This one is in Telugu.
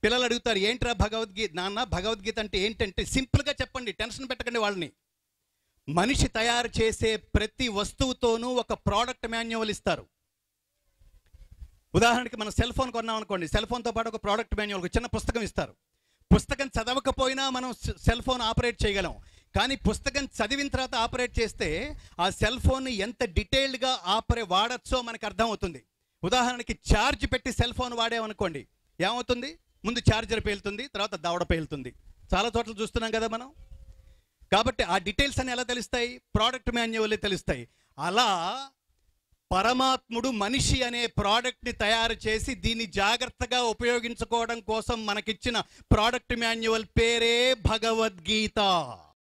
పిల్లలు అడుగుతారు ఏంట్రా భగవద్గీత నాన్న భగవద్గీత అంటే ఏంటంటే సింపుల్గా చెప్పండి టెన్షన్ పెట్టకండి వాళ్ళని మనిషి తయారు చేసే ప్రతి వస్తువుతోనూ ఒక ప్రోడక్ట్ మాన్యువల్ ఇస్తారు ఉదాహరణకి మనం సెల్ ఫోన్ కొన్నాం అనుకోండి సెల్ ఫోన్తో పాటు ఒక ప్రోడక్ట్ మాన్యువల్ ఒక చిన్న పుస్తకం ఇస్తారు పుస్తకం చదవకపోయినా మనం సె- సెల్ ఫోన్ ఆపరేట్ చేయగలం కానీ పుస్తకం చదివిన తర్వాత ఆపరేట్ చేస్తే ఆ సెల్ ఫోన్ ఎంత డీటెయిల్డ్గా ఆపరే వాడచ్చో మనకు అర్థమవుతుంది ఉదాహరణకి ఛార్జ్ పెట్టి సెల్ ఫోన్ వాడామనుకోండి ఏమవుతుంది ముందు ఛార్జర్ పేలుతుంది తర్వాత దవడ పేలుతుంది చాలా చోట్ల చూస్తున్నాం కదా మనం కాబట్టి ఆ డీటెయిల్స్ అని ఎలా తెలుస్తాయి ప్రోడక్ట్ మాన్యువల్ తెలుస్తాయి అలా పరమాత్ముడు మనిషి అనే ప్రోడక్ట్ని తయారు చేసి దీన్ని జాగ్రత్తగా ఉపయోగించుకోవడం కోసం మనకిచ్చిన ప్రోడక్ట్ మాన్యువల్ పేరే భగవద్గీత